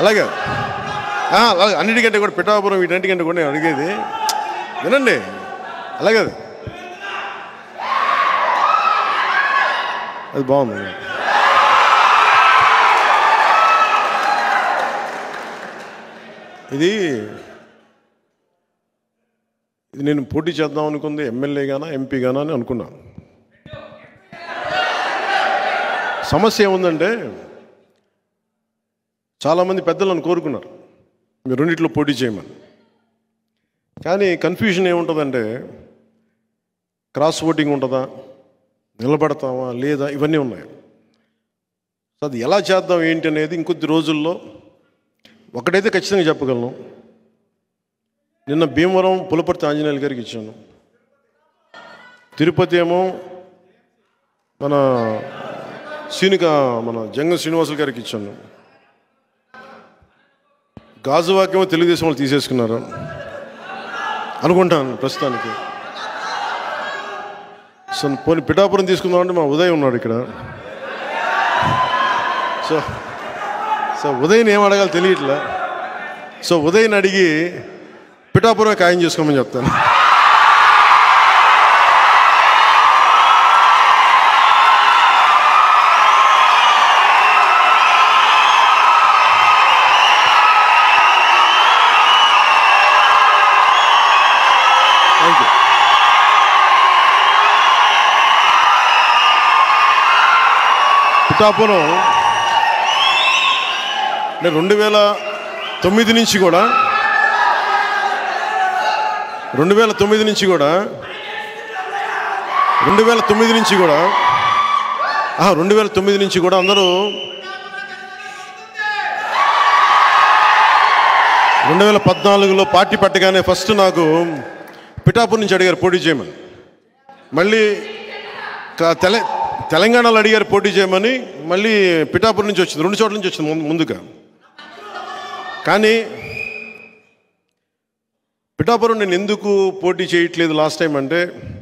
అలాగే ఆ, అలాగే అన్నిటికంటే కూడా పిఠాపురం వీటన్నిటికంటే కూడా నేను అడిగేది వినండి అలాగే అది. అది బాగుంది ఇది ఇది నేను పోటీ చేద్దాం అనుకుంది ఎమ్మెల్యే గానా ఎంపీ గానా అని అనుకున్నా సమస్య ఏముందంటే చాలామంది పెద్దలు నన్ను కోరుకున్నారు మీరు రెండిట్లో పోటీ చేయమని కానీ కన్ఫ్యూజన్ ఏముంటుందంటే క్రాస్ ఓటింగ్ ఉంటుందా నిలబడతామా లేదా ఇవన్నీ ఉన్నాయి సో అది ఎలా చేద్దాం ఏంటి అనేది ఇంకొద్ది రోజుల్లో ఒకటైతే ఖచ్చితంగా చెప్పగలను నిన్న భీమవరం పులపర్తి ఆంజనేయులు గారికి ఇచ్చాను తిరుపతి ఏమో మన సీనిక మన జంగ శ్రీనివాసులు గారికి ఇచ్చాను గాజువాకేమో తెలుగుదేశం వాళ్ళు తీసేసుకున్నారు అనుకుంటాను ప్రస్తుతానికి సో పోనీ పిఠాపురం తీసుకుందామంటే మా ఉదయ్ ఉన్నాడు ఇక్కడ సో సో ఉదయ్ని ఏం అడగాలి తెలియట్లే సో ఉదయ్ని అడిగి పిఠాపురమే ఖాయం చేసుకోమని చెప్తాను థ్యాంక్ యూ పిఠాపురం అంటే రెండు వేల తొమ్మిది నుంచి కూడా రెండు వేల తొమ్మిది నుంచి కూడా రెండు వేల తొమ్మిది నుంచి కూడా ఆహా, రెండు వేల తొమ్మిది నుంచి కూడా అందరూ రెండు వేల పద్నాలుగులో పార్టీ పెట్టగానే ఫస్ట్ నాకు పిఠాపూర్ నుంచి అడిగారు పోటీ చేయమని మళ్ళీ క- తెల తెలంగాణలో అడిగారు పోటీ చేయమని మళ్ళీ పిఠాపూర్ నుంచి వచ్చింది రెండు చోట్ల నుంచి వచ్చింది ముందు- ముందుగా కానీ పిఠాపురం నేను ఎందుకు పోటీ చేయట్లేదు లాస్ట్ టైం అంటే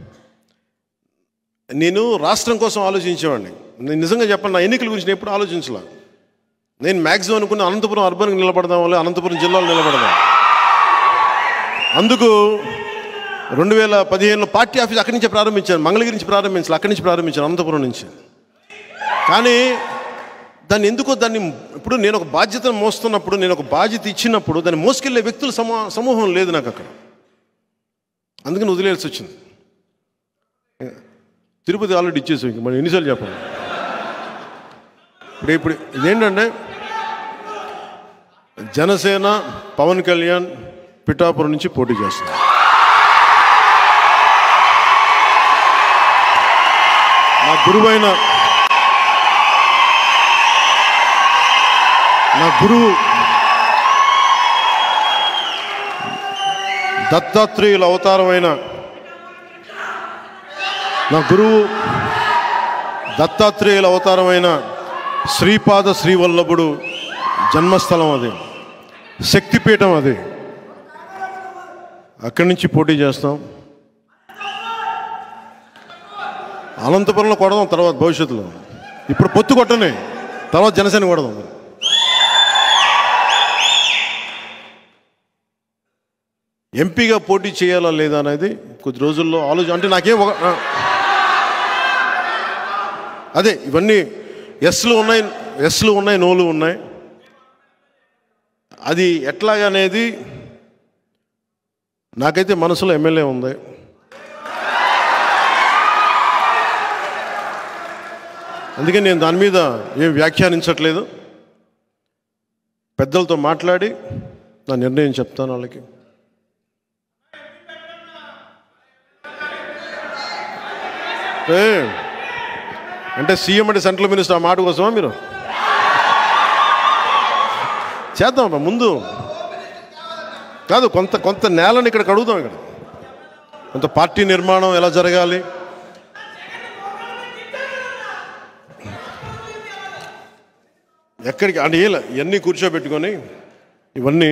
నేను రాష్ట్రం కోసం ఆలోచించేవాడిని నేను నిజంగా చెప్పాను నా ఎన్నికల గురించి నేను ఎప్పుడు ఆలోచించలే నేను మ్యాక్సిమం అనుకున్న అనంతపురం అర్బన్కి నిలబడదాం వల్ల అనంతపురం జిల్లాలో నిలబడదాం అందుకు రెండు వేల పదిహేనులో పార్టీ ఆఫీస్ అక్కడి నుంచే ప్రారంభించాను మంగళగిరి నుంచి ప్రారంభించాను అక్కడి నుంచి ప్రారంభించాను అనంతపురం నుంచి కానీ దాన్ని ఎందుకో దాన్ని ఇప్పుడు నేను ఒక బాధ్యతను మోస్తున్నప్పుడు నేను ఒక బాధ్యత ఇచ్చినప్పుడు దాన్ని మోసుకెళ్లే వ్యక్తుల సమూ సమూహం లేదు నాకు అక్కడ అందుకని వదిలేయాల్సి వచ్చింది తిరుపతి ఆల్రెడీ ఇచ్చేసాం ఇంక మనం ఎన్నిసార్లు చెప్పాలి ఇప్పుడు ఇప్పుడు ఇదేంటంటే జనసేన పవన్ కళ్యాణ్ పిఠాపురం నుంచి పోటీ చేస్తుంది నా గురువైన నా గురువు దత్తాత్రేయుల అవతారమైన నా గురువు దత్తాత్రేయుల అవతారమైన శ్రీపాద శ్రీవల్లభుడు జన్మస్థలం అది శక్తిపీఠం అది అక్కడి నుంచి పోటీ చేస్తాం అనంతపురంలో కొడదాం తర్వాత భవిష్యత్తులో ఇప్పుడు పొత్తు కొట్టనే తర్వాత జనసేన కొడదాం ఎంపీగా పోటీ చేయాలా లేదా అనేది కొద్ది రోజుల్లో ఆలోచన అంటే నాకేం ఒక ఆ. అదే ఇవన్నీ ఎస్లు ఉన్నాయి ఎస్లు ఉన్నాయి నోలు ఉన్నాయి అది ఎట్లాగనేది నాకైతే మనసులో ఎమ్మెల్యే ఉంది అందుకని నేను దాని మీద ఏం వ్యాఖ్యానించట్లేదు పెద్దలతో మాట్లాడి నా నిర్ణయం చెప్తాను వాళ్ళకి ఏ, అంటే సీఎం అంటే సెంట్రల్ మినిస్టర్ ఆ మాట కోసమా మీరు చేద్దాం అమ్మా, ముందు కాదు కొంత కొంత నేలని ఇక్కడ కడుగుదాం ఇక్కడ కొంత పార్టీ నిర్మాణం ఎలా జరగాలి ఎక్కడికి అంటే ఇలా ఇవన్నీ కూర్చోబెట్టుకొని ఇవన్నీ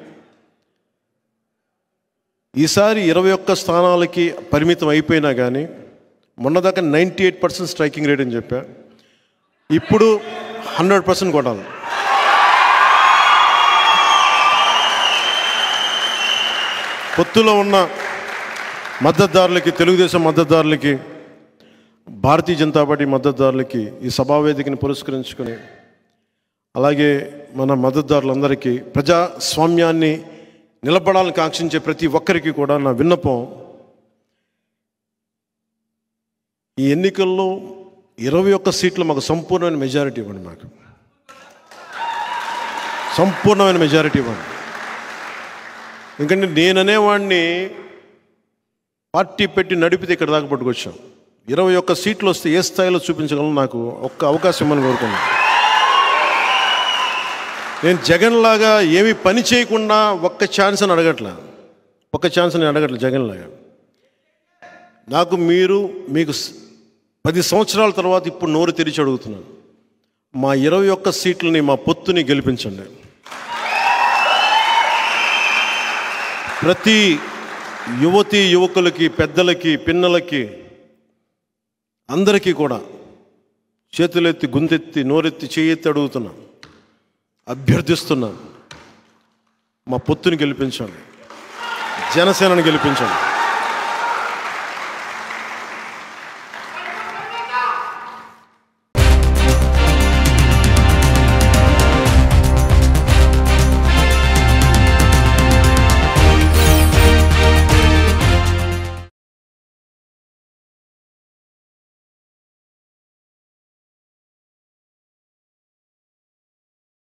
ఈసారి ఇరవై ఒక్క స్థానాలకి పరిమితం అయిపోయినా కానీ మొన్నదాకా ninety eight percent striking rate అని చెప్పా ఇప్పుడు హండ్రెడ్ పర్సెంట్ కొట్టాలి పొత్తులో ఉన్న మద్దతుదారులకి తెలుగుదేశం మద్దతుదారులకి భారతీయ జనతా పార్టీ మద్దతుదారులకి ఈ సభావేదికని పురస్కరించుకొని అలాగే మన మద్దతుదారులందరికీ ప్రజాస్వామ్యాన్ని నిలబడాలని కాంక్షించే ప్రతి ఒక్కరికి కూడా నా విన్నపం ఈ ఎన్నికల్లో ఇరవై ఒక్క సీట్లు మాకు సంపూర్ణమైన మెజారిటీ ఇవ్వండి మాకు సంపూర్ణమైన మెజారిటీ ఇవ్వండి ఎందుకంటే నేననేవాడిని పార్టీ పెట్టి నడిపితే ఇక్కడ దాకా పట్టుకొచ్చాం ఇరవై ఒక్క సీట్లు వస్తే ఏ స్థాయిలో చూపించగలను నాకు ఒక్క అవకాశం ఇమ్మని కోరుకున్నాను నేను జగన్ లాగా ఏమి పని చేయకుండా ఒక్క ఛాన్స్ అని అడగట్లా ఒక్క ఛాన్స్ నేను అడగట్లే జగన్ లాగా నాకు మీరు మీకు స్- పది సంవత్సరాల తర్వాత ఇప్పుడు నోరు తెరిచి అడుగుతున్నాను మా ఇరవై ఒక్క సీట్లని మా పొత్తుని గెలిపించండి ప్రతి యువతి యువకులకి పెద్దలకి పిన్నలకి అందరికీ కూడా చేతులెత్తి గుంతెత్తి నోరెత్తి చేయెత్తి అడుగుతున్నా అభ్యర్థిస్తున్నాను మా పొత్తుని గెలిపించండి జనసేనని గెలిపించండి